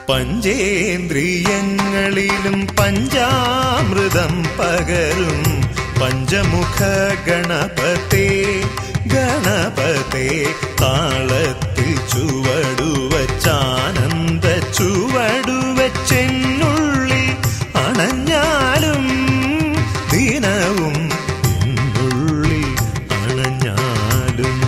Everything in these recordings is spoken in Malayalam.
പഞ്ചേന്ദ്രിയങ്ങളിലും പഞ്ചാമൃതം പകരും പഞ്ചമുഖ ഗണപതേ ഗണപതേ താളത്തിൽ ചുവടുവച്ചാനന്ദ ചുവടുവച്ചെന്നുള്ളിൽ അണഞ്ഞാലും ദിനവും എന്നുള്ളിൽ അണഞ്ഞാലും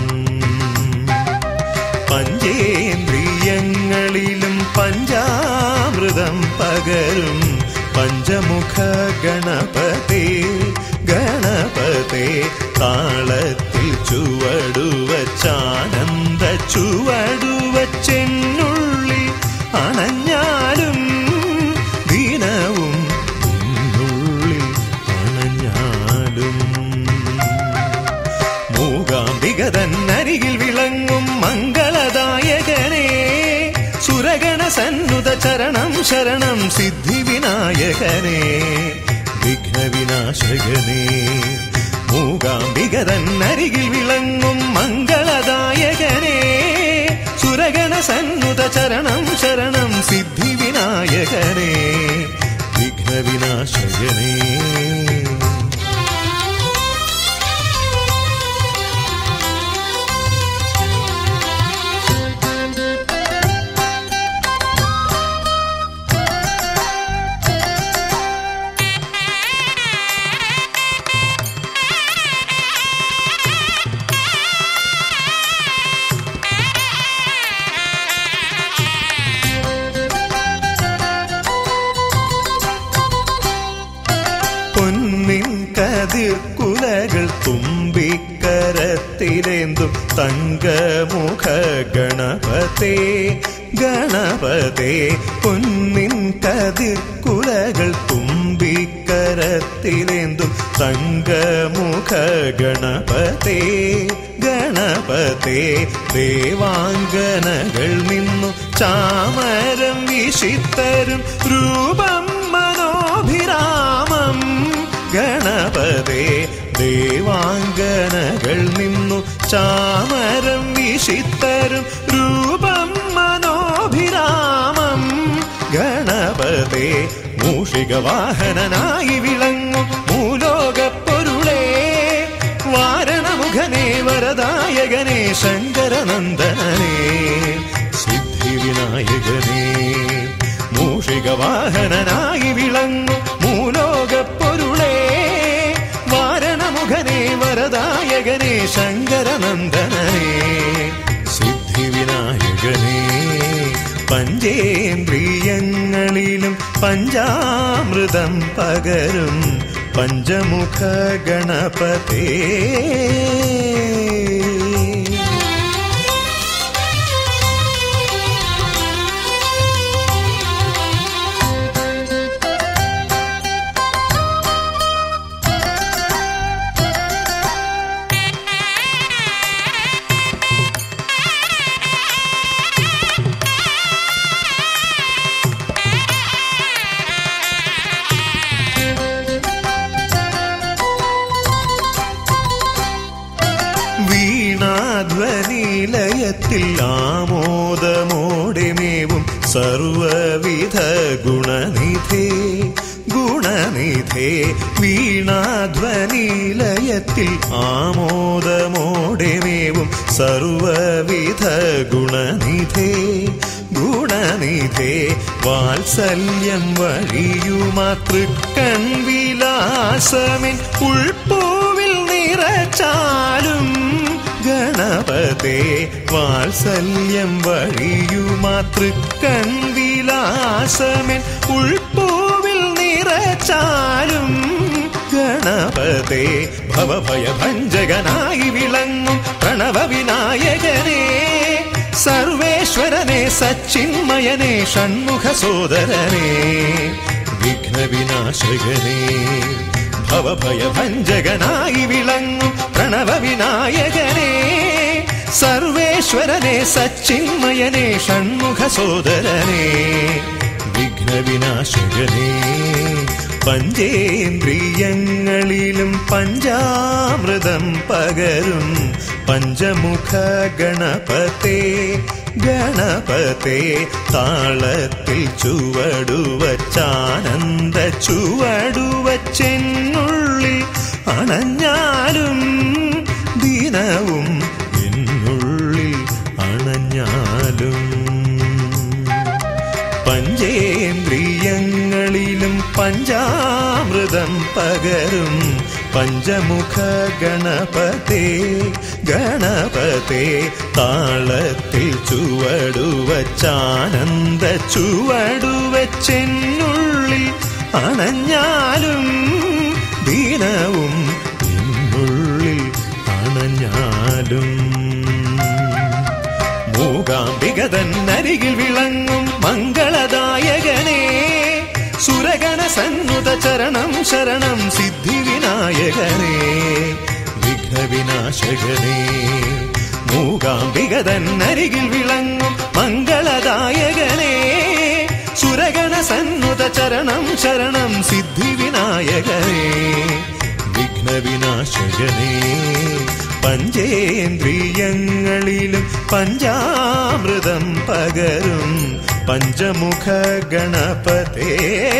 പഞ്ചേന്ദ്രിയങ്ങളിലും പഞ്ചാമൃതം പകരും പഞ്ചമുഖ ഗണപതേ ഗണപതേ താളത്തിൽ ചുവടുവച്ചാനന്ദ ചുവടുവച്ചെന്നുള്ളിൽ അണഞ്ഞാലും ദിനവും എന്നുള്ളിൽ അണഞ്ഞാലും മൂകാംബികതന്നരികിൽ വിളങ്ങും മംഗളദായകനെ സുരഗണ സന്നുത ചരണം ശരണം സിദ്ധി വിനായകനെ വിഘ്നവിനാശകനെ മൂകാംബികതന്നരികിൽ വിളങ്ങും മംഗളദായകനെ സുരഗണ സന്നുത ചരണം ശരണം സിദ്ധി വിനായകനെ വിഘ്നവിനാശകനെ പൊന്നിൻ കതിർക്കുലകൾ തുമ്പിക്കരത്തിലേന്തും തങ്കമുഖ ഗണപതേ ഗണപതേ പൊന്നിൻ കതിർക്കുലകൾ തുമ്പിക്കരത്തിലേന്തും തങ്കമുഖ ഗണപതേ ഗണപതേ ദേവാംഗനകൾ നിന്നു ചാമരം വീശിത്തരും രൂപം മനോഭിരാമം ഗണപതേ ദേവാംഗനകൾ നിന്നു ചാമരം വീശിത്തരും രൂപം മനോഭിരാമം ഗണപതേ മൂഷിക വാഹനനായി വിളങ്ങും മൂലോകപ്പൊരുളേ വാരണമുഖനേ വരദായകനേ ശങ്കരനന്ദനനേ സിദ്ധിവിനായകനേ മൂഷിക വാഹനനായി വിളങ്ങും മൂലോകപ്പൊരുളേ വാരണമുഖനേ വരദായകനേ ശങ്കരനന്ദനനേ സിദ്ധിവിനായകനേ പഞ്ചേന്ദ്രിയങ്ങളിലും പഞ്ചാമൃതം പകരും പഞ്ചമുഖ ഗണപതേ വീണാധ്വനിലയത്തിൽ ആമോദമോടെ മേവും സർവവിധ ഗുണനിധേ ഗുണനിധേ വീണാധ്വനിലയത്തിൽ ആമോദമോടെ മേവും സർവവിധ ഗുണനിധേ ഗുണനിധേ വാത്സല്യം വഴിയുമാതൃക്കൺ വിലാസമിൻ ഉൾപ്പൂവിൽ നിറച്ചാലും ഗണപതേ വാത്സല്യം വഴിയുമാതൃക്കൺ വിലാസമിൻ ഉൾപ്പൂവിൽ നിറച്ചാലും ഗണപതേ ഭവഭയഭഞ്ജകനായി വിളങ്ങും പ്രണവ വിനായകനേ സർവേശ്വരനെ സച്ചിന്മയനെ ഷൺമുഖ സോദരനെ വിഘ്നവിനാശകനെ ഭവഭയഭഞ്ജകനായി വിളങ്ങും പ്രണവ വിനായകനെ സർവേശ്വരനെ സച്ചിന്മയനെ ഷൺമുഖ സോദരനെ വിഘ്നവിനാശകനെ പഞ്ചേന്ദ്രിയങ്ങളിലും പഞ്ചാമൃതം പകരും പഞ്ചമുഖ ഗണപതേ ഗണപതേ താളത്തിൽ ചുവടുവച്ചാനന്ദ ചുവടുവച്ചെന്നുള്ളിൽ അണഞ്ഞാലും ദിനവും എന്നുള്ളിൽ അണഞ്ഞാലും പഞ്ചേന്ദ്രിയങ്ങളിലും പഞ്ചാമൃതം പകരും പഞ്ചമുഖ ഗണപതേ ഗണപതേ താളത്തിൽ ചുവടുവച്ചാനന്ദ ചുവടുവച്ചെന്നുള്ളിൽ അണഞ്ഞാലും ദീനവും എന്നുള്ളിൽ അണഞ്ഞാലും മൂകാംബികതൻ അരികിൽ വിളങ്ങും മംഗളദായകനേ സുരഗണ സന്നുത ചരണം ശരണം സിദ്ധി വിനായകനേ വിഘ്നവിനാശകനേ മൂകാംബികതൻ അരികിൽ വിളങ്ങും മംഗളദായകനേ സുരഗണ സന്നുത ചരണം ശരണം സിദ്ധി വിനായകനേ വിഘ്നവിനാശകനേ പഞ്ചേന്ദ്രിയങ്ങളിലും പഞ്ചാമൃതം പകരും പഞ്ചമുഖ ഗണപതേ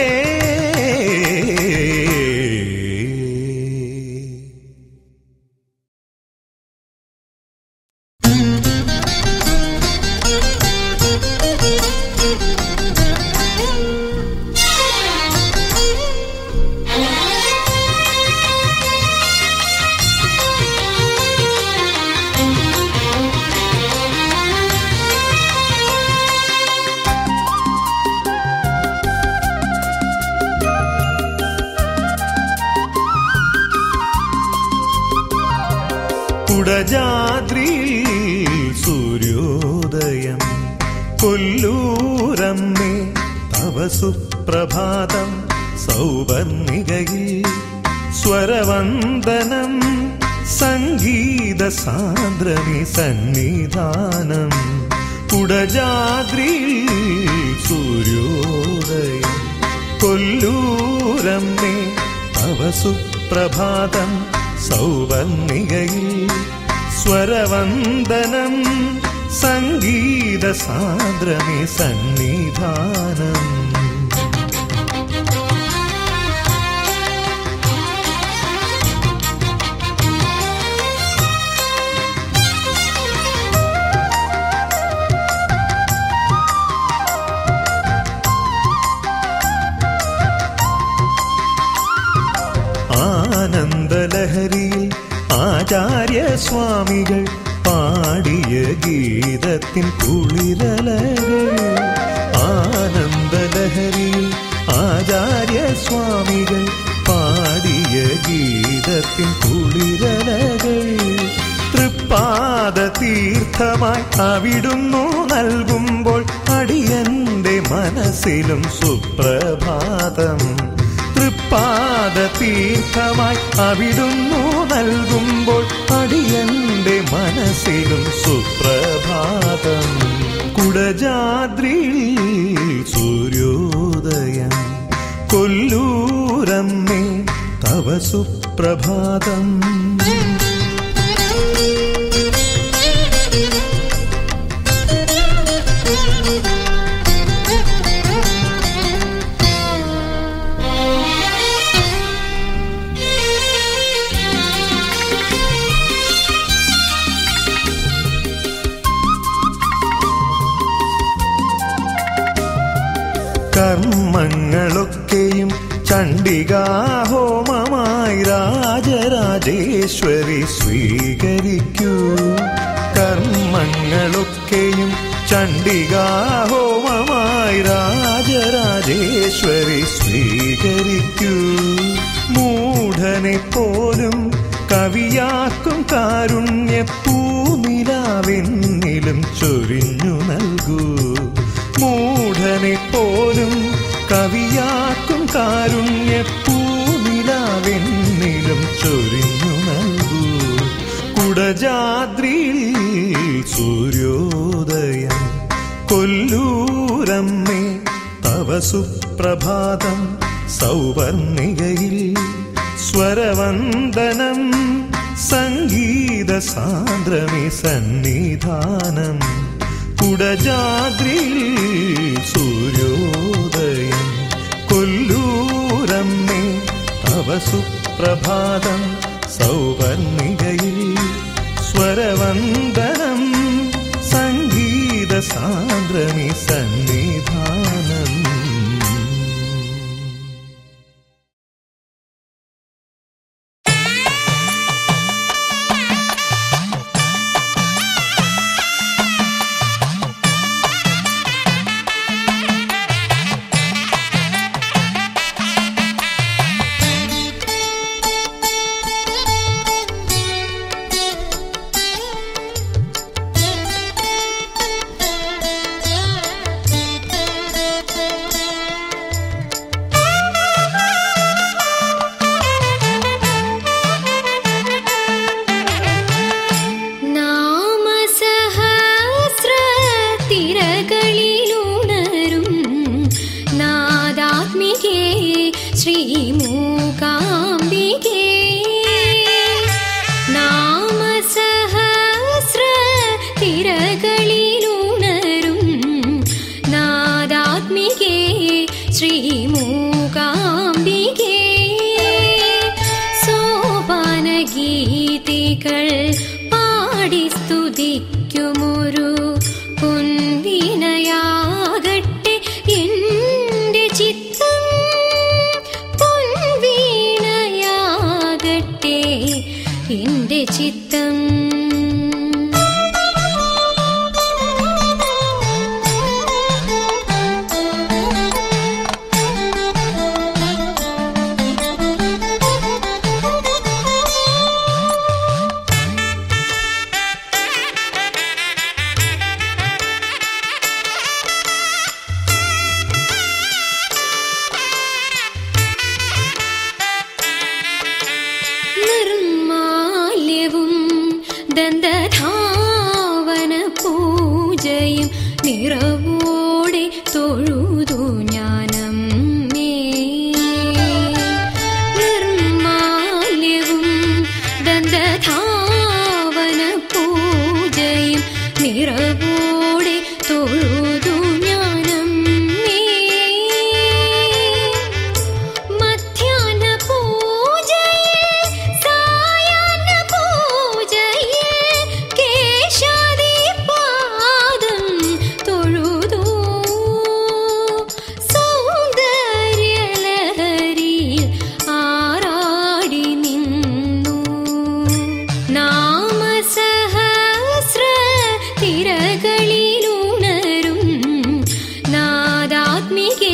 കുടജാദ്രിയിൽ സൂര്യോദയം കൊല്ലൂരമ്മേ തവ സുപ്രഭാതം സൗവർണികയിൽ സ്വരവന്ദനം സംഗീത സാന്ദ്രമി സന്നിധാനം കുടജാദ്രിയിൽ സൂര്യോദയം കൊല്ലൂരമ്മേ തവ സുപ്രഭാതം സൗവർണികയിൽ സ്വരവന്ദനം സംഗീത സാന്ദ്രമി സന്നിധാനം ആനന്ദലഹരിയിൽ ആചാര്യസ്വാമികൾ പാടിയ ഗീതത്തിൻ കുളിരലകൾ ആനന്ദലഹരിയിൽ ആചാര്യസ്വാമികൾ പാടിയ ഗീതത്തിൻ കുളിരലകൾ തൃപ്പാദ തീർത്ഥമായി അവിടുന്നു നൽകുമ്പോൾ അടിയന്റെ മനസ്സിലും സുപ്രഭാതം തൃപ്പാദ തീർത്ഥമായി അവിടുന്നു നൽകുമ്പോൾ അടിയന്റെ മനസ്സിലും സുപ്രഭാതം കുടജാദ്രിയിൽ സൂര്യോദയം കൊല്ലൂരമ്മേ തവ സുപ്രഭാതം കർമ്മങ്ങളൊക്കെയും ചണ്ഡികാഹോമമായി രാജരാജേശ്വരി സ്വീകരിക്കൂ കർമ്മങ്ങളൊക്കെയും ചണ്ഡികാഹോമമായി രാജരാജേശ്വരി സ്വീകരിക്കൂ മൂഢനെ പോലും കവിയാക്കും കാരുണ്യ പൂനിലാവെന്നിലും ചൊരിഞ്ഞു നൽകൂ മൂഢനെ പോലും കവിയാക്കും കാരുണ്യ പൂനിലാവെന്നിലും ചൊരിഞ്ഞു നൽകൂ കുടജാദ്രിയിൽ സൂര്യോദയം കൊല്ലൂരമ്മേ തവ സുപ്രഭാതം സൗവർണികയിൽ സ്വരവന്ദനം സംഗീത സാന്ദ്രമി സന്നിധാനം കുടജാദ്രിയിൽ സൂര്യോദയം കൊല്ലൂരമ്മേ തവ സുപ്രഭാതം സൗവർണികയിൽ സ്വരവന്ദനം സംഗീത സാന്ദ്രമി സന്നിധാനം നാമസഹസ്ര തിരകളിലുണരും നാദാത്മികേ ശ്രീമൂകാംബികേ നാമസഹസ്ര തിരകളിലുണരും നാദാത്മികേ ശ്രീമൂകാംബികേ സോപാനഗീതികൾ പാടി സ്തുതിക്കുമൊരു പൊൻവീണയാകട്ടെ എൻ്റെ ചിത്തം പൊൻവീണയാകട്ടെ എൻ്റെ ചിത്തം നിർമാല്യവും ദന്തധാവന പൂജയും നിറവോടെ തൊഴുതു ഞാനമ്മേ നിർമാല്യവും ദന്തധാവന പൂജയും നിറവോടെ തൊഴുതു ഞാനമ്മേ മധ്യാഹ്ന പൂജയിൽ സായാഹ്ന പൂജയിൽ കേശാദിപാദം തൊഴുതു സൗന്ദര്യലഹരിയിൽ ആറാടി നിന്നു നാമസഹസ്ര തിരകളിലുണരും നാദാത്മികേ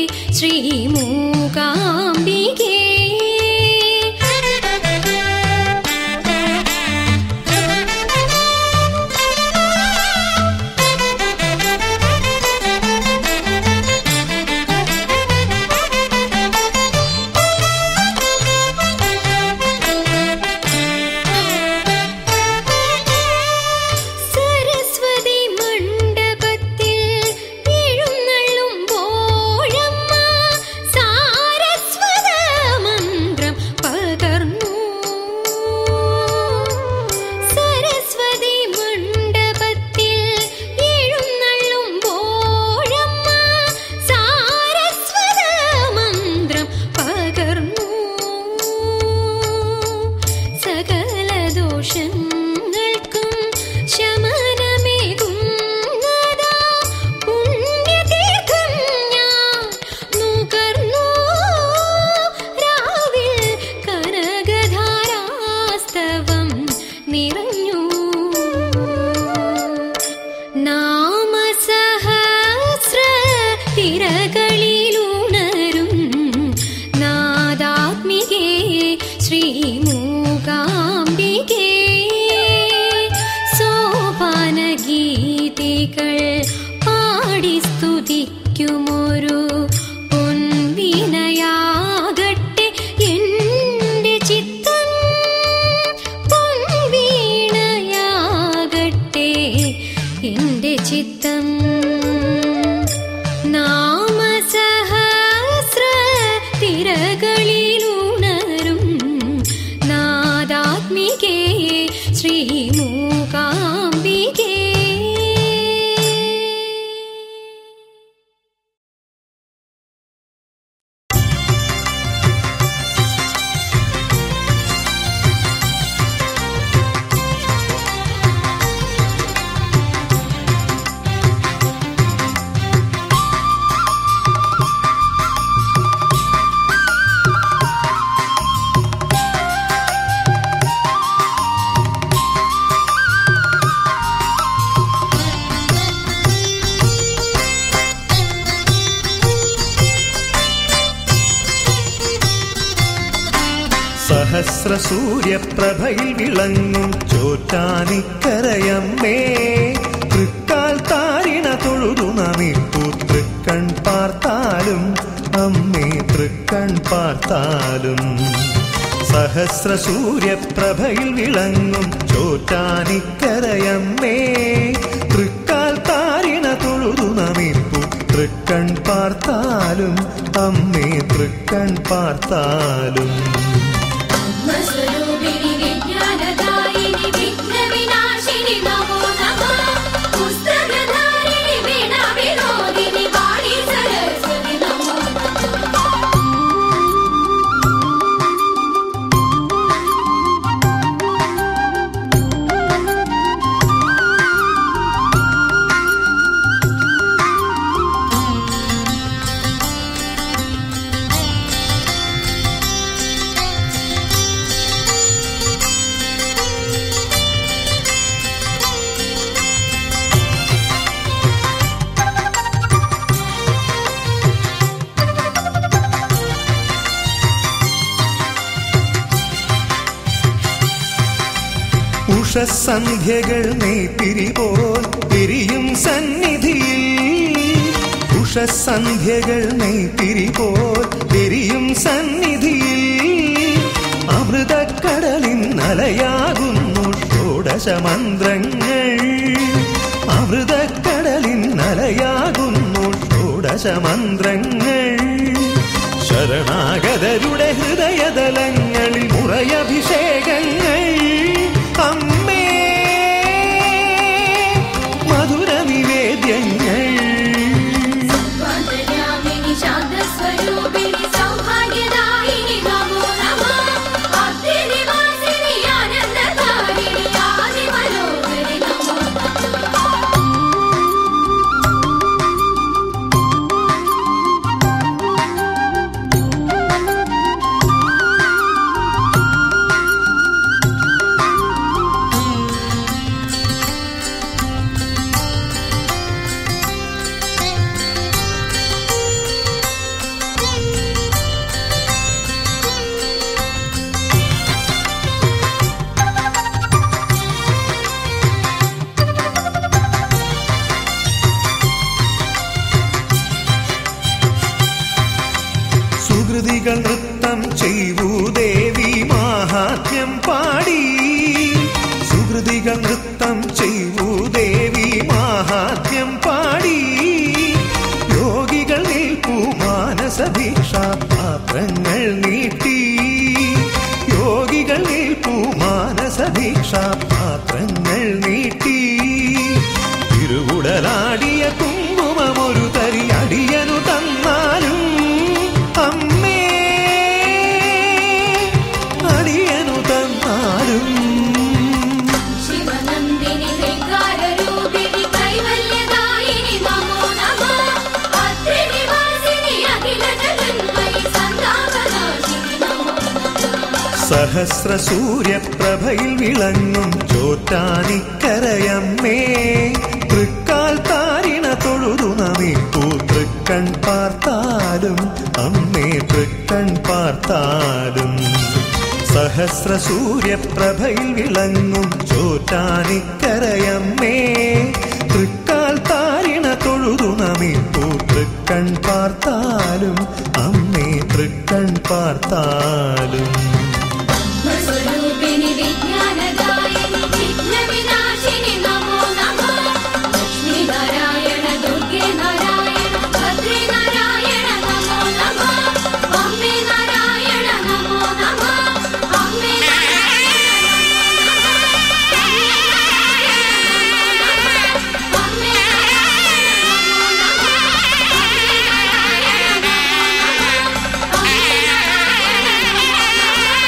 ശ്രീമൂകാംബികേ സരസ്വതി മണ്ഡപത്തിൽ എഴുന്നള്ളുമ്പോഴമ്മ സാരസ്വത മന്ത്രം പകർന്നു സരസ്വതി മണ്ഡപത്തിൽ എഴുന്നള്ളുമ്പോഴമ്മ സാരസ്വത മന്ത്രം പകർന്നു സകല ദോഷങ്ങൾക്കും ശമനമേകുന്നതാ പുണ്യതീർത്ഥം ഞാൻ നുകർന്നു രാവിൽ കനകധാരാസ്തവം നിറഞ്ഞു നാമസഹസ്ര തിരകളിലുണരും നാദാത്മികേ ശ്രീമൂകാംബികേ സോപാനഗീതികൾ പാടി സ്തുതിക്കുമൊരു പൊൻവീണയാകട്ടെ എൻ്റെ ചിത്തം പൊൻവീണയാകട്ടെ എൻ്റെ ചിത്തം നാമസഹസ്ര തിരകളിലുണരും നാദാത്മികേ ശ്രീമൂകാംബികേ സഹസ്ര സൂര്യപ്രഭയിൽ വിളങ്ങും ചോറ്റാനിക്കരയമ്മേ തൃക്കാൽ താരിണ തൊഴുതു നമിപ്പു തൃക്കൺ പാർത്താലും അമ്മേ തൃക്കൺ പാർത്താലും സഹസ്ര സൂര്യപ്രഭയിൽ വിളങ്ങും ചോറ്റാനിക്കരയമ്മേ തൃക്കാൽ താരിണ തൊഴുതു നമിപ്പു തൃക്കൺ പാർത്താലും അമ്മേ തൃക്കൺ പാർത്താലും സ്വരൂപിണി വിജ്ഞാനദായിനി വിഘ്നവിനാശിനി നമോ നമഃ പുസ്തകധാരിണി വീണാ വിനോദിനി വാണി സരസ്വതി നമോ നമഃ ഉഷസന്ധ്യകൾ നെയ്പിരിപോൽ പിരിയും സന്നിധിയിൽ ഉഷസന്ധ്യകൾ നെയ്പിരിപോൽ പിരിയും സന്നിധിയിൽ അമൃതക്കടലിൻ അലയാകുന്നു ഷോഡശമന്ത്രങ്ങൾ അമൃതക്കടലിൻ അലയാകുന്നു ഷോഡശമന്ത്രങ്ങൾ ശരണാഗതരുടെ ഹൃദയതലങ്ങളിൽ മുറയഭിഷേകങ്ങൾ അമ്മേ മധുര നിവേദ്യങ്ങൾ സ്വാന്തര്യാമിനി ശാന്തസ്വരൂപിണി സൗഭാഗ്യദായിനി നമോ നമഃ ഭക്തിനിവാസിനി ആനന്ദകാരിണി ആദിമനോഹരി നമോ നമഃ സുഹൃതികൾ നൃത്തം ചെയ്യൂ ദേവി മാഹാത്മ്യം പാടി സുഹൃതികൾ നൃത്തം ചെയ്യൂ ദേവി മാഹാത്മ്യം പാടി യോഗികൾ നിൽപ്പൂ മാനസഭീക്ഷാ പാത്രങ്ങൾ നീട്ടി യോഗികൾ നിൽപ്പൂ മാനസഭീക്ഷാ പാത്രങ്ങൾ നീട്ടി തിരുവുടലാടിയ കുങ്കുമമൊരു തരി അടിയനു തന്നാലും അമ്മേ അടിയനു തന്നാലും ശിവനന്ദിനി ഹൃങ്കാരരൂപിണി കൈവല്യദായിനി നമോ നമഃ ഭക്തിനിവാസിനി അഖില ജഗന്മയി സന്താപനാശിനി നമോ നമഃ സഹസ്ര സൂര്യപ്രഭയിൽ വിളങ്ങും ചോറ്റാനിക്കരയമ്മേ തൃക്കാൽ താരിണ തൊഴുതു നമിപ്പൂ തൃക്കൺ പാർത്താലും അമ്മേ തൃക്കൺ പാർത്താലും സഹസ്ര സൂര്യപ്രഭയിൽ വിളങ്ങും ചോറ്റാനിക്കരയമ്മേ തൃക്കാൽ താരിണ തൊഴുതു നമിപ്പൂ തൃക്കൺ പാർത്താലും അമ്മേ തൃക്കൺ പാർത്താലും സ്വരൂപിണി വിജ്ഞാനദായിനി വിഘ്നവിനാശിനി നമോ നമഃ ലക്ഷ്മി നാരായണ ദുർഗേ നാരായണ ഭദ്രേ നാരായണ നമോ നമഃ അമ്മേ നാരായണ നമോ നമഃ അമ്മേ അമ്മേ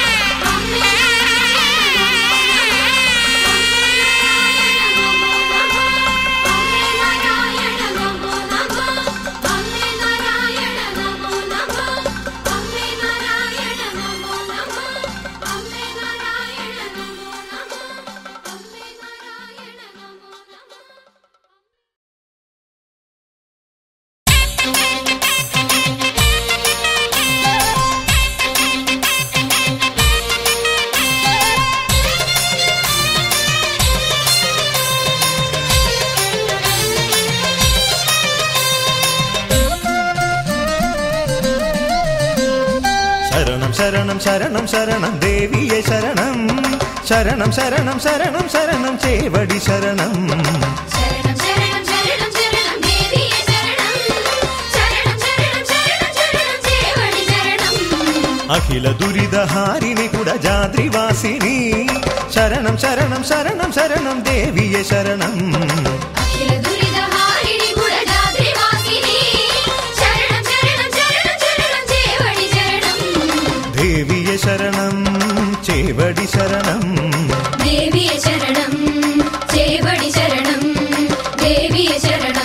ശരണം ശരണം ശരണം ശരണം ദേവിയെ ശരണം ശരണം ശരണം ശരണം ശരണം ചേവടി ശരണം ശരണം ശരണം ശരണം ശരണം ദേവിയെ ശരണം ശരണം ശരണം ശരണം ശരണം ചേവടി ശരണം അഖില ദുരിതഹാരിണി കുടജാദ്രിവാസിനി ശരണം ശരണം ശരണം ശരണം ദേവിയെ ശരണം അഖില ദുരിതഹാരിണി കുടജാദ്രിവാസിനി ശരണം ശരണം ശരണം ശരണം ചേവടി ശരണം ദേവിയെ ശരണം ചേവടി ശരണം ദേവിയെ ശരണം ചേവടി ശരണം ദേവിയെ ശരണം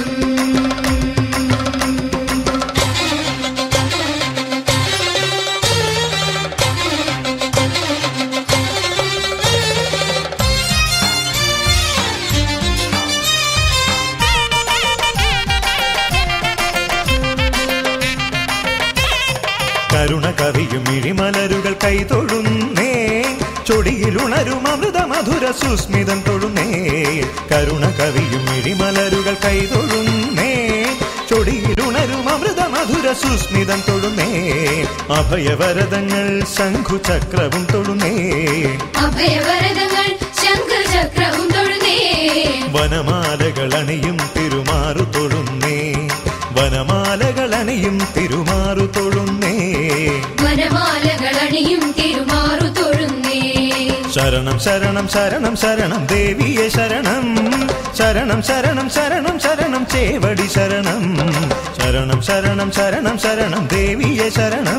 കരുണ കവിയും ഇഴിമലരുകൾ കൈതൊഴുന്നേ ചൊടിയിലുണരും അമൃത മധുര സുസ്മിതം തൊഴുന്നേ കരുണ കവിയും ഇഴിമലരുകൾ കൈതൊഴുന്നേ ചൊടിയിലുണരും അമൃത മധുര സുസ്മിതം തൊഴുന്നേ അഭയവരതങ്ങൾ ശംഖു ചക്രവും തൊഴുന്നേ അഭയവരതങ്ങൾ ശംഖചക്രവും തൊഴുന്നേ വനമാലകൾ അണിയും തിരുമാറു തൊഴുന്നേ വനമാലകൾ അണിയും തിരുമാറു തൊഴുന്നേ വനമാലകൾ അണിയും തിരുമാറു തൊഴുന്നേ ശരണം ശരണം ശരണം ശരണം ദേവിയെ ശരണം ശരണം ശരണം ശരണം ശരണം ചേവടി ശരണം ശരണം ശരണം ശരണം ശരണം ദേവിയെ ശരണം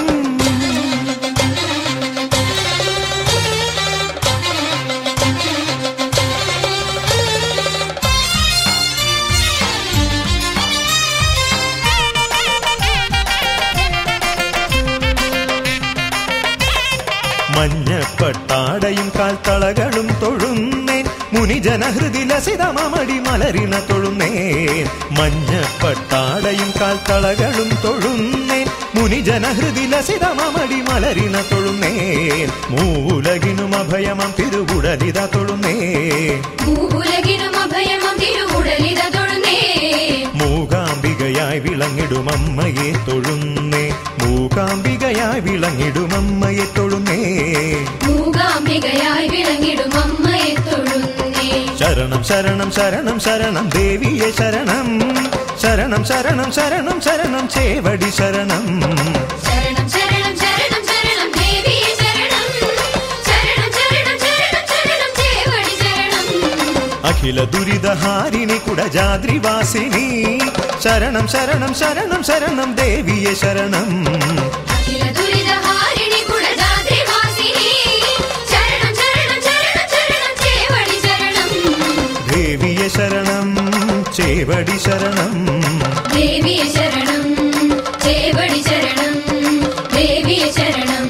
മഞ്ഞപ്പട്ടാടയും കാൽത്തളകളും തൊഴുന്നേൻ മുനിജനഹൃതി ലസിതമടി മലരിണ തൊഴുന്നേൻ മഞ്ഞപ്പട്ടാടയും കാൽത്തളകളും തൊഴുന്നേൻ മുനിജനഹൃതി ലസിതമടി മലരിണ തൊഴുന്നേൻ മൂലകിനും അഭയമം തിരുവുടലിത തൊഴുന്നേ ഭൂവുലകിനും അഭയമം തിരുവുടലിത തൊഴുന്നേ മൂകാംബികയായി വിളങ്ങിടുമമ്മയെ തൊഴുന്നേ മൂകാംബികയായി വിളങ്ങിടുമമ്മയെ തൊഴുന്നേ മൂകാംബികയായി വിളങ്ങിടും അമ്മയെ തൊഴുന്നേ ശരണം ശരണം ശരണം ശരണം ദേവിയെ ശരണം ശരണം ശരണം ശരണം ശരണം ചേവടി ശരണം ശരണം ശരണം ശരണം ശരണം ദേവിയെ ശരണം ശരണം ശരണം ശരണം ശരണം ചേവടി ശരണം അഖില ദുരിതഹാരിണി കുടജാദ്രിവാസിനി ശരണം ശരണം ശരണം ശരണം ദേവിയെ ശരണം അഖില ദുരിതഹാരിണി കുടജാദ്രിവാസിനി ശരണം ശരണം ശരണം ശരണം ചേവടി ശരണം ദേവിയെ ശരണം ചേവടി ശരണം ദേവിയെ ശരണം ചേവടി ശരണം ദേവിയെ ശരണം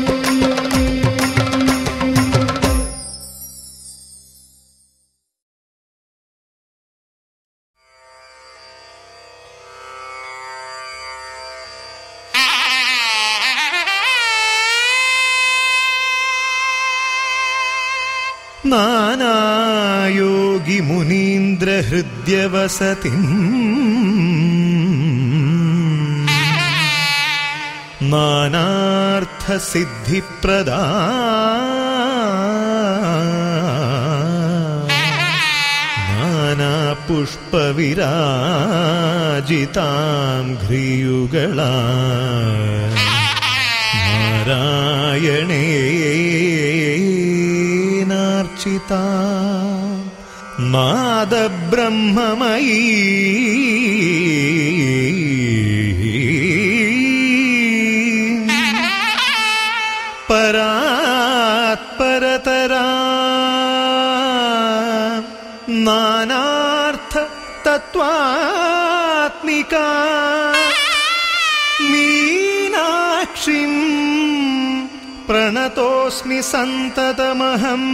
നാനായോഗി മുനീന്ദ്ര ഹൃദ്യവസതി നാനാർത്ഥ സിദ്ധിപ്രദാ നാനാപുഷ്പവിരാജിതാം ഘ്രിയുകളാ നാരായണേനാർച്ചിത നാദബ്രഹ്മമയീ പരാത്പരതരാ നാനാർത്ഥ തത്വാത്മികാ മീനാക്ഷിം പ്രണതോസ്മി സന്തതമഹം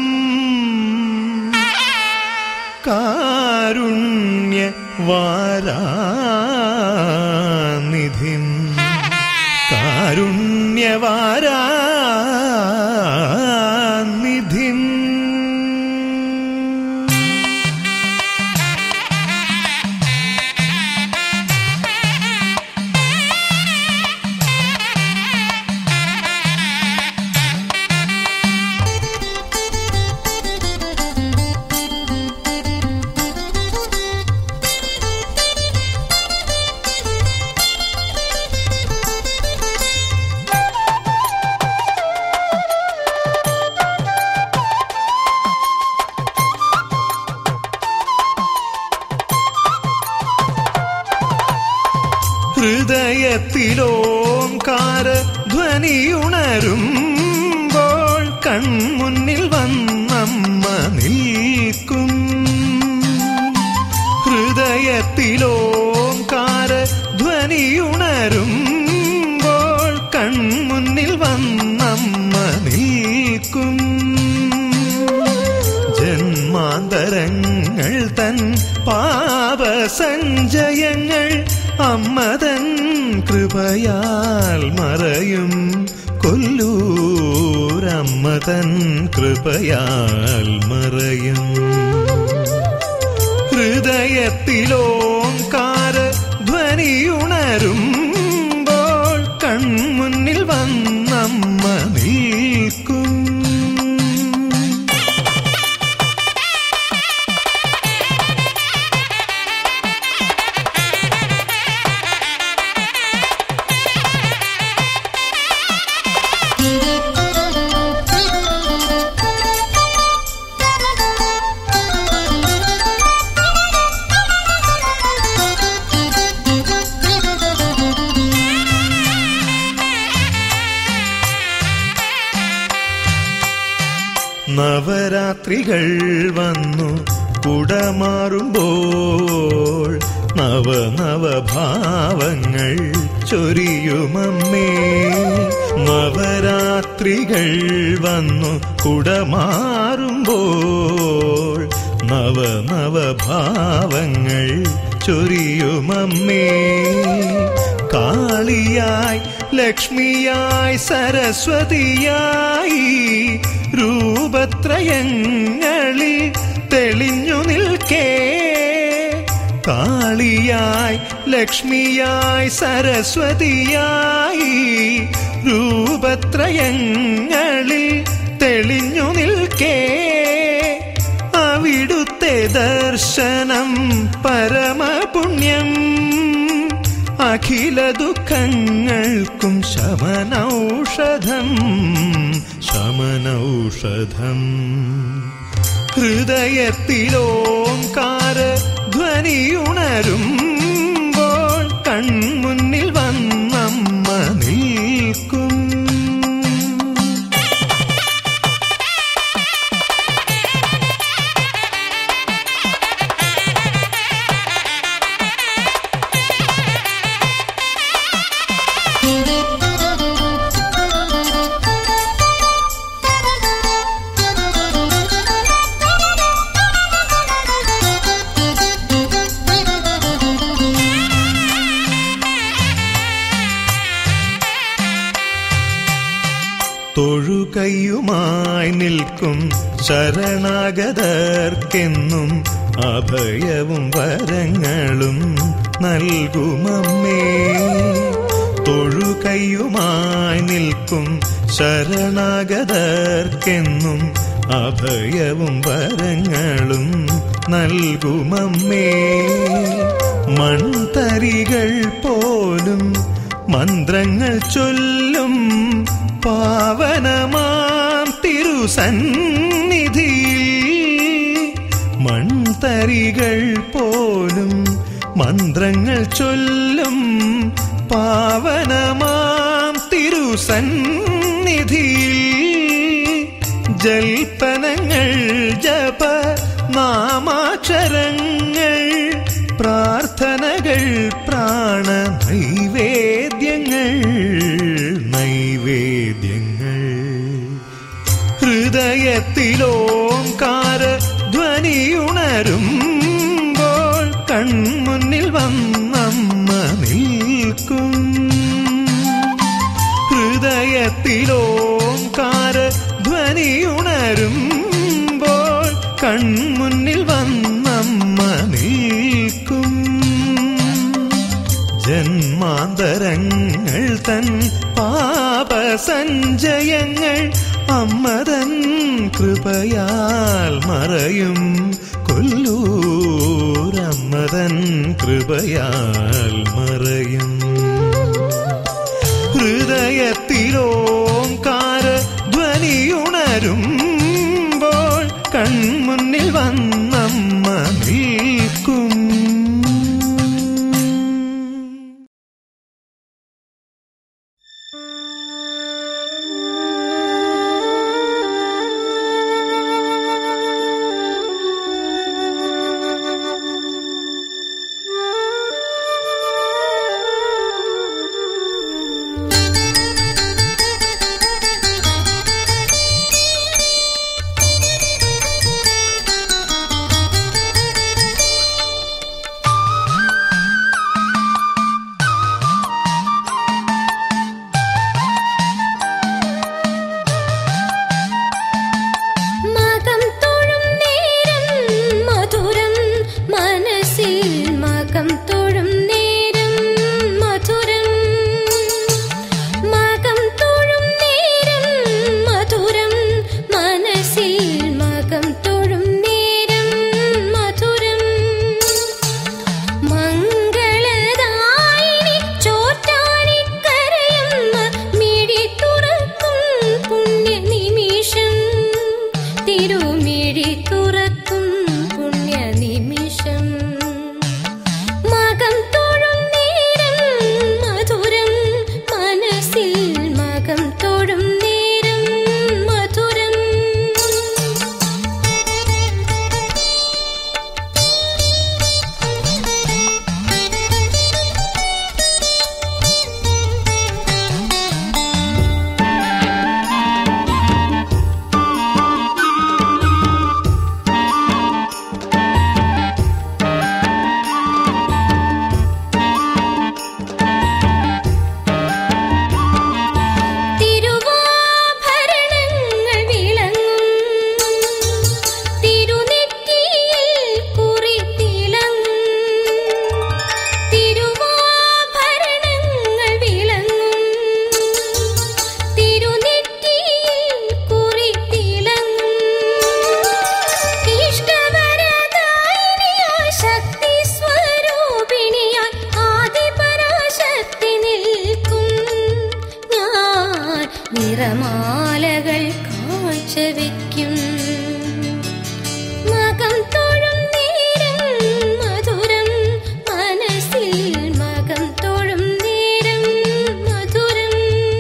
കാരുണ്യ വാരാനിധിം കാരുണ്യവാരാനിധിം ഹൃദയത്തിലോങ്കാര ധ്വനിയുണരുമ്പോൾ കൺമുന്നിൽ വന്നമ്മ നിൽക്കും ഹൃദയത്തിലോങ്കാര ധ്വനിയുണരുമ്പോൾ കൺമുന്നിൽ വന്നമ്മ നിൽക്കും ജന്മാന്തരങ്ങൾ തൻ പാപസഞ്ചയങ്ങൾ അമ്മതൻ കൃപയാൽ മറയും കൊല്ലൂരമ്മതൻ കൃപയാൽ മറയും ഹൃദയത്തിലോങ്കാര ധ്വനിയുണരുമ്പോൾ കൺമുന്നിൽ വന്നമ്മ നിൽക്കും നവരാത്രികൾ വന്നു കുടമാറുമ്പോൾ നവനവഭാവങ്ങൾ ചൊരിയുമമ്മേ നവരാത്രികൾ വന്നു കുടമാറുമ്പോൾ നവനവഭാവങ്ങൾ ചൊരിയുമമ്മേ കാളിയായി ലക്ഷ്മിയായി സരസ്വതിയായി രൂപത്രയങ്ങളിൽ തെളിഞ്ഞു നിൽക്കേ കാളിയായി ലക്ഷ്മിയായി സരസ്വതിയായി രൂപത്രയങ്ങളിൽ തെളിഞ്ഞു നിൽക്കേ അവിടുത്തെ ദർശനം പരമപുണ്യം അഖില ദുഃഖങ്ങൾക്കും ശമനൗഷധം ശമനൗഷധം ഹൃദയത്തിലോങ്കാര ധ്വനിയുണരുമ്പോൾ കൺമുന്നിൽ വന്നമ്മ നിൽക്കും തൊഴുകയുമായി നിൽക്കും ശരണാഗതർക്കെന്നും അഭയവും വരങ്ങളും നൽകുമമ്മേ തൊഴുകയുമായി നിൽക്കും ശരണാഗതർക്കെന്നും അഭയവും വരങ്ങളും നൽകുമമ്മേ മൺതരികൾ പോലും മന്ത്രങ്ങൾ ചൊല്ലും പാവനമാം തിരുസന്നിധിയിൽ മൺതരികൾ പോലും മന്ത്രങ്ങൾ ചൊല്ലും പാവനമാം തിരുസന്നിധിയിൽ ജൽപ്പനങ്ങൾ ജപ നാമാക്ഷരങ്ങൾ പ്രാർത്ഥനകൾ പ്രാണ നൈവേദ്യങ്ങൾ നൈവേദ്യങ്ങൾ ഹൃദയത്തിലോങ്കാര ധ്വനിയുണരുമ്പോൾ കൺമുന്നിൽ വന്നമ്മ നിൽക്കും ഹൃദയത്തിലോങ്കാര ധ്വനിയുണരുമ്പോൾ കൺമുന്നിൽ വന്നമ്മ നിൽക്കും ജന്മാന്തരങ്ങൾ തൻ പാപസഞ്ചയങ്ങൾ അമ്മതൻ കൃപയാൽ മറയും കൊല്ലൂരമ്മതൻ കൃപയാൽ മറയും ഹൃദയത്തിലോങ്കാര ധ്വനിയുണരുമ്പോൾ കൺമുന്നിൽ വന്നമ്മ നിൽക്കും കാഴ്ചവെക്കും മകം തൊഴും നേരം മധുരം മനസ്സിൽ മകം തൊഴും നേരം മധുരം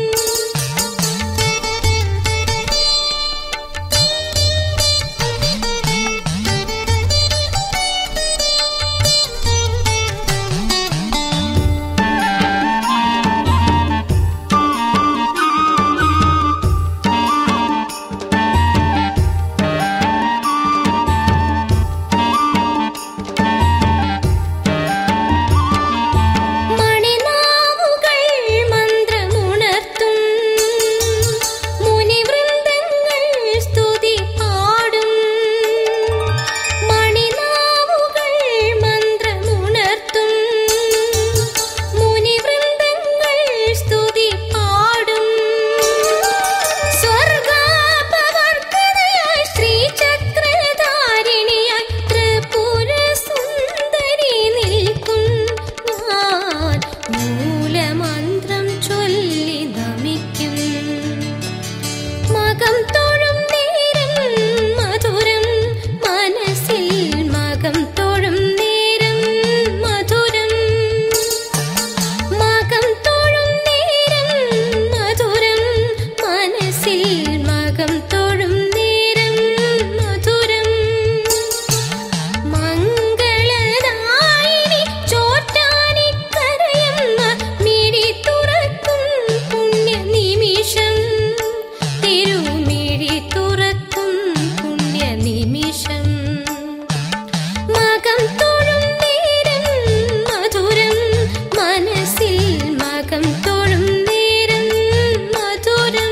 മണിനാവുകൾ മന്ത്രമുണർത്തും മുനിവൃന്ദങ്ങൾ സ്തുതി പാടും മണിനാവുകൾ മന്ത്രമുണർത്തും മുനിവൃന്ദങ്ങൾ സ്തുതി പാടും സ്വർഗാപവർത്തനയായി ശ്രീചക്രധാരിണിയായി ത്രിപുര സുന്ദരി നിൽക്കും ഞാൻ മൂലമന്ത്രം ചൊല്ലി നമിക്കും മകം തൊഴും നേരം മധുരം മനസ്സിൽ മകം തൊഴും നേരം മധുരം മകം തൊഴും നേരം മധുരം മനസ്സിൽ മകം തൊഴും നേരം മധുരം മംഗളദായിനി ചോറ്റാനിക്കരയമ്മ മിഴി തുറക്കും പുണ്യ നിമിഷം തിരുമിഴി തുറക്കും പുണ്യ നിമിഷം മകം തൊഴും നേരം മധുരം മനസ്സിൽ മകം തൊഴും നേരം മധുരം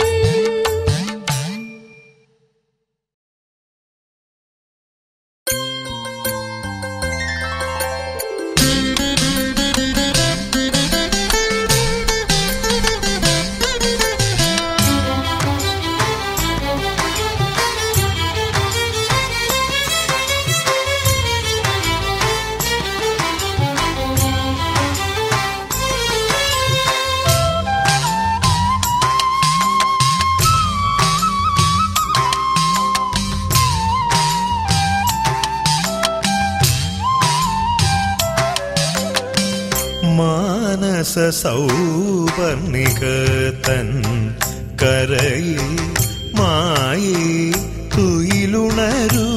മാനസ സൗപർണിക തൻ കരയിൽ മായി തുയിലുണരൂ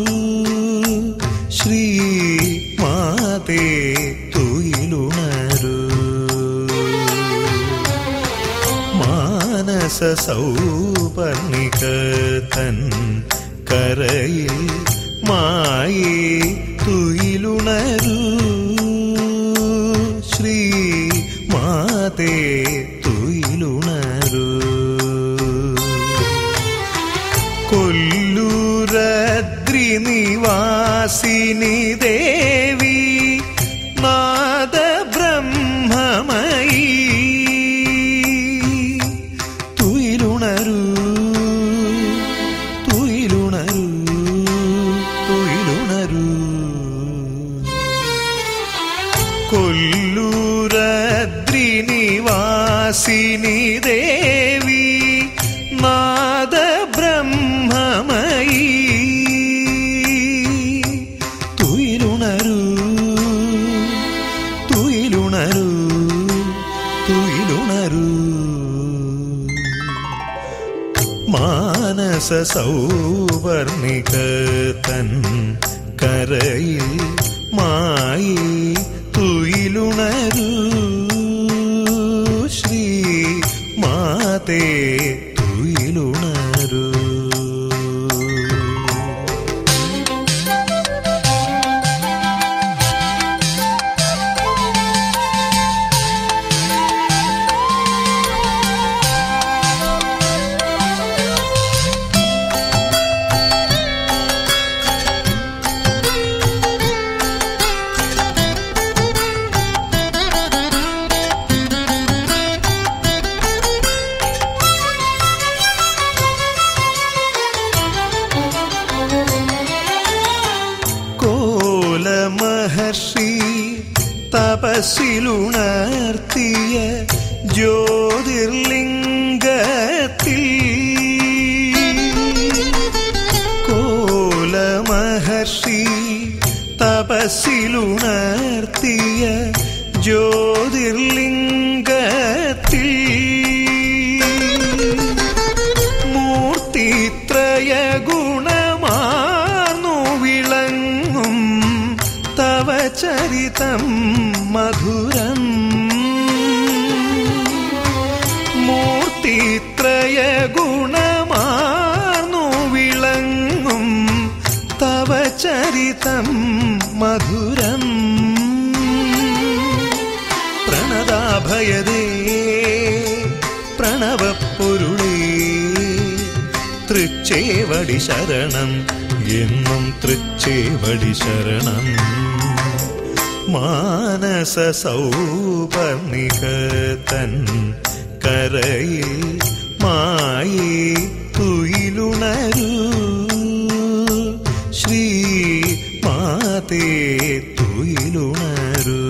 ശ്രീ മാതേ തുയിലുണരൂ മാനസ സൗപർണിക തൻ കരയിൽ മായി തുയിലുണരൂ ശ്രീ മാതേ തുയിലുണരൂ കൊല്ലൂരദ്രി നിവാസിനി ദേവി നാദ ബ്രഹ്മമയീ തുയിലുണരൂ തുയിലുണരൂ തുയിലുണരൂ കൊല്ലൂരദ്രി നിവാസിനി ദേവി നാദ ബ്രഹ്മമയീ തുയിലുണരൂ തുയിലുണരൂ തുയിലുണരൂ മാനസ സൗവർണിക തൻ കരയിൽ മായി തുയിലുണരൂ ശ്രീ മാതേ തുയിലുണരൂ കോലമഹർഷി തപസ്സിലുണർത്തിയ ജ്യോതിർലിംഗത്തിൽ തപസ്സിലുണർത്തിയ ജ്യോതിർലിംഗത്തിൽ മൂർത്തിത്രയ ഗുണമാർന്നു വിളങ്ങും തവ ചരിതം മധുരം മൂർത്തിത്രയ ഗുണമാർന്നു വിളങ്ങും തവ ചരിതം മധുരം പ്രണതാഭയദേ പ്രണവപ്പൊരുളേ തൃച്ചേവടി ശരണം എന്നും തൃച്ചേവടി ശരണം മാനസ സൗപർണിക തൻ കരയിൽ മായി തുയിലുണരൂ ശ്രീ മാതേ തുയിലുണരൂ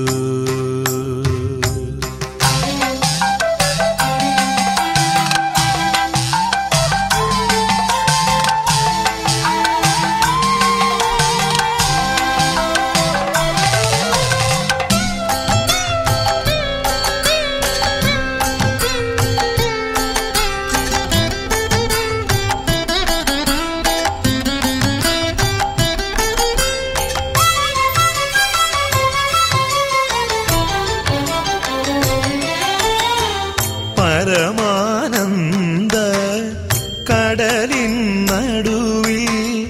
പരമാനന്ദ കടലിൻ നടുവിൽ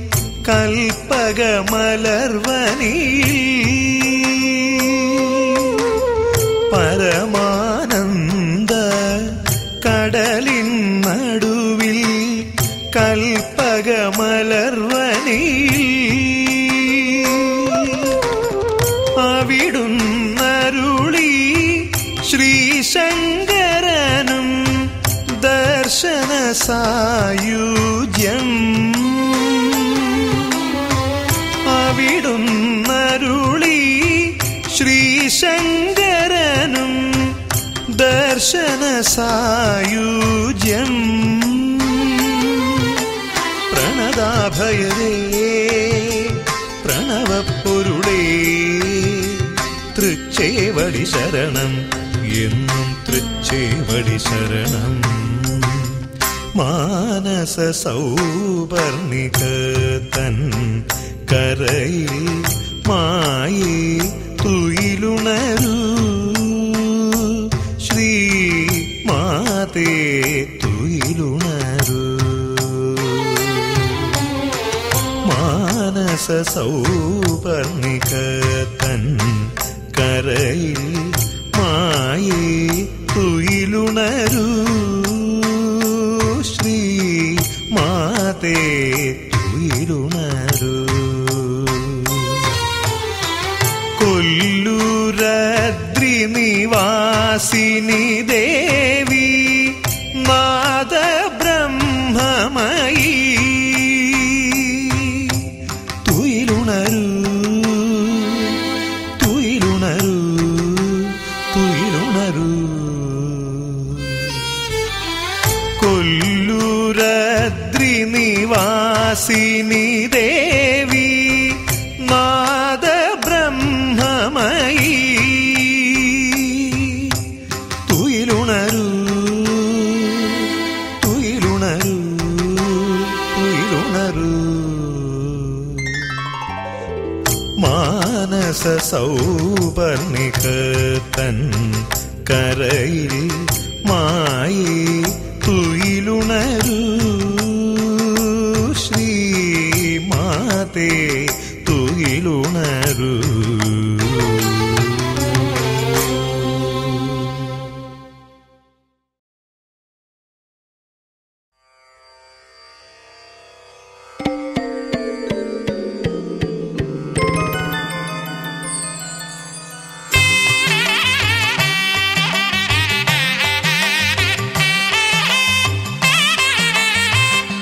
കൽപ്പകമലർവനി പരമാനന്ദ കടലിൻ നടുവിൽ കൽപ്പകമലർവനി അവിടുന്നരുളി ശ്രീശങ്കരനും ദർശന സായുജ്യം അവിടുന്നരുളി ശ്രീശങ്കരനും ദർശന സായുജ്യം പ്രണതാഭയരേ പ്രണവപ്പൊരുളേ തൃച്ചേവടി ശരണം എന്നും തൃച്ചേവടി ശരണം മാനസ സൗപർണിക തൻ കരയിൽ മായി തുയിലുണരൂ ശ്രീ മാതേ തുയിലുണരൂ മാനസ സൗപർണിക തൻ കരയിൽ മായി തുയിലുണരൂ ശ്രീ മാതേ തുയിലുണരൂ കൊല്ലൂരദ്രി നിവാസിനി ദേവി നാദ ബ്രഹ്മമയി തുയിലുണരൂ തുയിലുണരൂ തുയിലുണരൂ കൊല്ലൂരദ്രി നിവാസിനി ദേവി നാദ ബ്രഹ്മമയി തുയിലുണരൂ തുയിലുണരൂ തുയിലുണരൂ മാനസ സൗപർണിക തൻ കരയിൽ മായി തുയിലുണരൂ ശ്രീ മാതേ തുയിലുണരൂ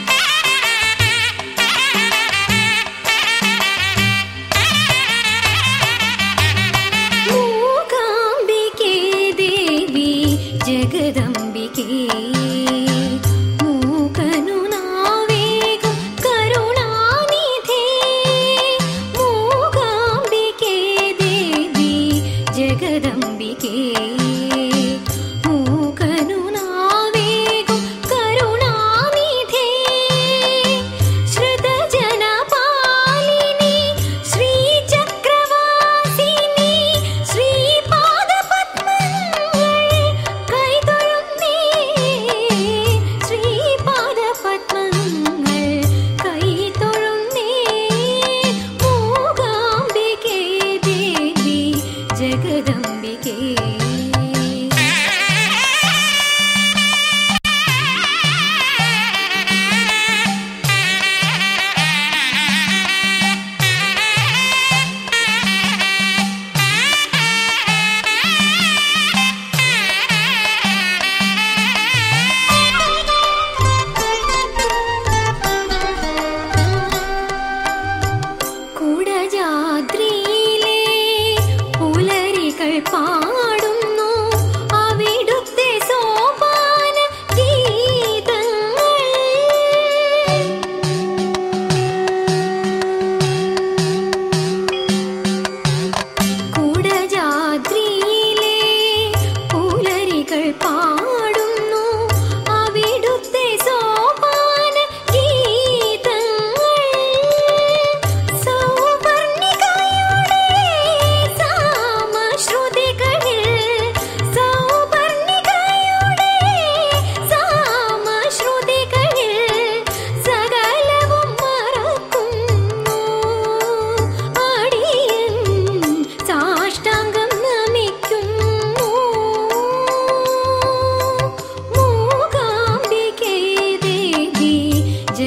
Thank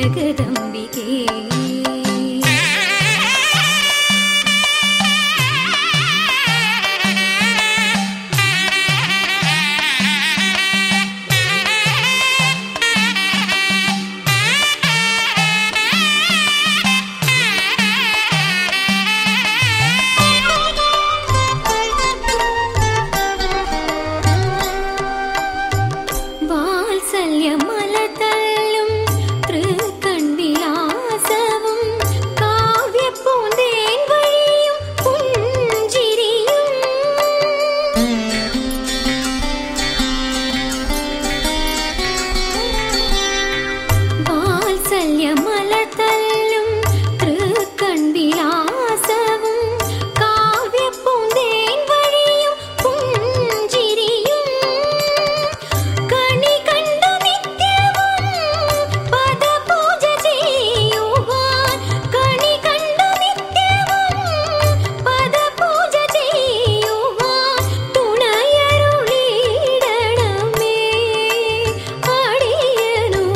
ജഗദംബികേ വാത്സല്യമലതല്ലും തൃക്കൺവിലാസവും കാവ്യപ്പൂന്തേൻ വഴിയും പുഞ്ചിരിയും വാത്സല്യമലതല്ലും തൃക്കൺവിലാസവും കാവ്യപ്പൂന്തേൻ വഴിയും പുഞ്ചിരിയും കണി കണ്ടു നിത്യവും പദപൂജ ചെയ്യുവാൻ കണി കണ്ടു നിത്യവും പദപൂജ ചെയ്യുവാൻ തുണയരുളിയിടണമേ അടിയനു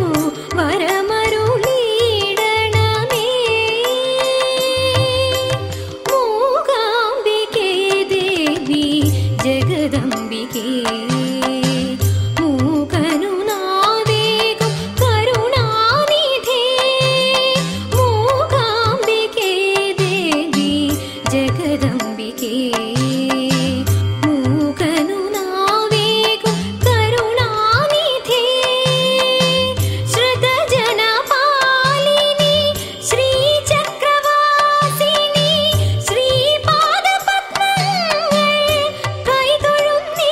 വരമരുളിയിടണമേ മൂകാംബികേ ദേവി ജഗദംബികേ മൂകനു നാവേകും കരുണാനിധേ മൂകാംബികേ ദേവി ജഗദംബികേ മൂകനു നാവേകും കരുണാനിധേ ശ്രുതജനപാലിനി ശ്രീചക്രവാസിനി ശ്രീപാദപത്മങ്ങൾ കൈതൊഴുന്നേ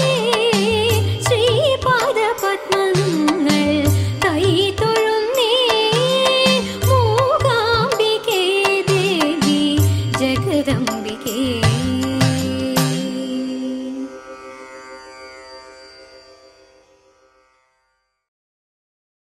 ശ്രീപാദപത്മങ്ങൾ കൈതൊഴുന്നേ മൂകാംബികേ ദേവി ജഗദംബികേ